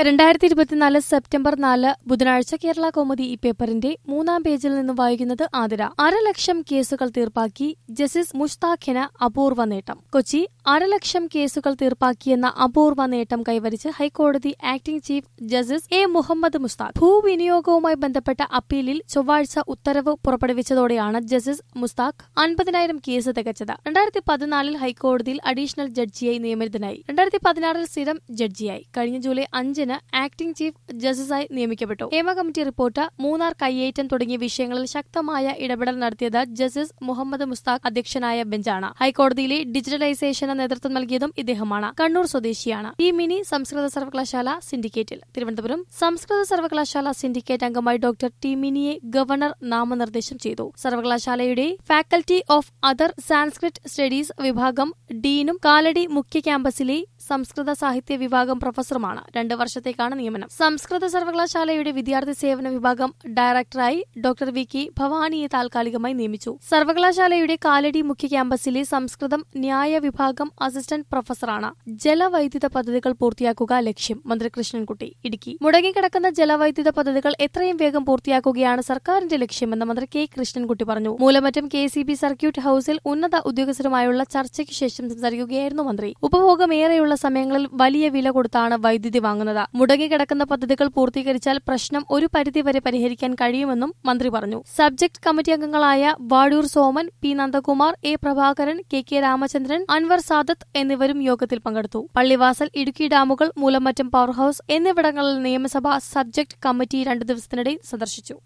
രണ്ടായിരത്തി ഇരുപത്തിനാല് സെപ്റ്റംബർ നാല് ബുധനാഴ്ച കേരള കൗമുദി ഈ പേപ്പറിന്റെ മൂന്നാം പേജിൽ നിന്ന് വായിക്കുന്നത് ആതിര അരലക്ഷം കേസുകൾ തീർപ്പാക്കി ജസ്റ്റിസ് മുഷ്താഖിന് അപൂർവ നേട്ടം കൊച്ചി അരലക്ഷം കേസുകൾ തീർപ്പാക്കിയെന്ന അപൂർവ നേട്ടം കൈവരിച്ച് ഹൈക്കോടതി acting chief justice A Mohammed Mushtaq ഭൂവിനിയോഗവുമായി ബന്ധപ്പെട്ട അപ്പീലിൽ ചൊവ്വാഴ്ച ഉത്തരവ് പുറപ്പെടുവിച്ചതോടെയാണ് ജസ്റ്റിസ് മുസ്താഖ് അൻപതിനായിരം കേസ് തികച്ചത് രണ്ടായിരത്തി പതിനാലിൽ ഹൈക്കോടതിയിൽ അഡീഷണൽ ജഡ്ജിയായി നിയമിതനായി രണ്ടായിരത്തി പതിനാറിൽ സ്ഥിരം ജഡ്ജിയായി കഴിഞ്ഞ ജൂലൈ അഞ്ചിന് ആക്ടിംഗ് ചീഫ് ജസ്റ്റിസായി നിയമിക്കപ്പെട്ടു ഹേമ കമ്മിറ്റി റിപ്പോർട്ട് മൂന്നാർ കയ്യേറ്റം തുടങ്ങിയ വിഷയങ്ങളിൽ ശക്തമായ ഇടപെടൽ നടത്തിയത് ജസ്റ്റിസ് മുഹമ്മദ് മുസ്താഖ് അധ്യക്ഷനായ ബെഞ്ചാണ് ഹൈക്കോടതിയിലെ ഡിജിറ്റലൈസേഷന് നേതൃത്വം നൽകിയതും ഇദ്ദേഹമാണ് കണ്ണൂർ സ്വദേശിയാണ് ഈ മിനി സംസ്കൃത സർവകലാശാല സിൻഡിക്കേറ്റിൽ തിരുവനന്തപുരം സംസ്കൃത സർവകലാശാല സിൻഡിക്കേറ്റ് അംഗമായി ഡോക്ടർ ടി മിനിയെ ഗവർണർ നാമനിർദ്ദേശം ചെയ്തു സർവകലാശാലയുടെ faculty of other Sanskrit studies വിഭാഗം ഡീനും കാലടി മുഖ്യ ക്യാമ്പസിലെ സംസ്കൃത സാഹിത്യ വിഭാഗം പ്രൊഫസറുമാണ് രണ്ട് വർഷത്തേക്കാണ് നിയമനം സംസ്കൃത സർവകലാശാലയുടെ വിദ്യാർത്ഥി സേവന വിഭാഗം ഡയറക്ടറായി ഡോക്ടർ വി കെ ഭവാനിയെ താൽക്കാലികമായി നിയമിച്ചു സർവകലാശാലയുടെ കാലടി മുഖ്യ ക്യാമ്പസിലെ സംസ്കൃതം ന്യായ വിഭാഗം അസിസ്റ്റന്റ് പ്രൊഫസറാണ് ജലവൈദ്യുത പദ്ധതികൾ പൂർത്തിയാക്കുക ലക്ഷ്യം മന്ത്രി കൃഷ്ണൻകുട്ടി ഇടുക്കി മുടങ്ങിക്കിടക്കുന്ന ജലവൈദ്യുത പദ്ധതികൾ എത്രയും വേഗം പൂർത്തിയാക്കുകയാണ് സർക്കാരിന്റെ ലക്ഷ്യമെന്ന് മന്ത്രി കെ കൃഷ്ണൻകുട്ടി പറഞ്ഞു Moolamattom K C B circuit ഹൌസിൽ ഉന്നത ഉദ്യോഗസ്ഥരുമായുള്ള ചർച്ചയ്ക്ക് ശേഷം സംസാരിക്കുകയായിരുന്നു മന്ത്രി ഉപഭോഗമേറെയുള്ള സമയങ്ങളിൽ വലിയ വില കൊടുത്താണ് വൈദ്യുതി വാങ്ങുന്നത് മുടങ്ങിക്കിടക്കുന്ന പദ്ധതികൾ പൂർത്തീകരിച്ചാൽ പ്രശ്നം ഒരു പരിധിവരെ പരിഹരിക്കാൻ കഴിയുമെന്നും മന്ത്രി പറഞ്ഞു സബ്ജക്ട് കമ്മിറ്റി അംഗങ്ങളായ Vadoor Soman P Nandakumar A Prabhakaran K K Ramachandran Anwar Sadath എന്നിവരും യോഗത്തിൽ പങ്കെടുത്തു പള്ളിവാസൽ ഇടുക്കി ഡാമുകൾ മൂലമറ്റം പവർ ഹൌസ് എന്നിവിടങ്ങളിൽ നിയമസഭ സബ്ജക്ട് കമ്മിറ്റി രണ്ടു ദിവസത്തിനിടെ സന്ദർശിച്ചു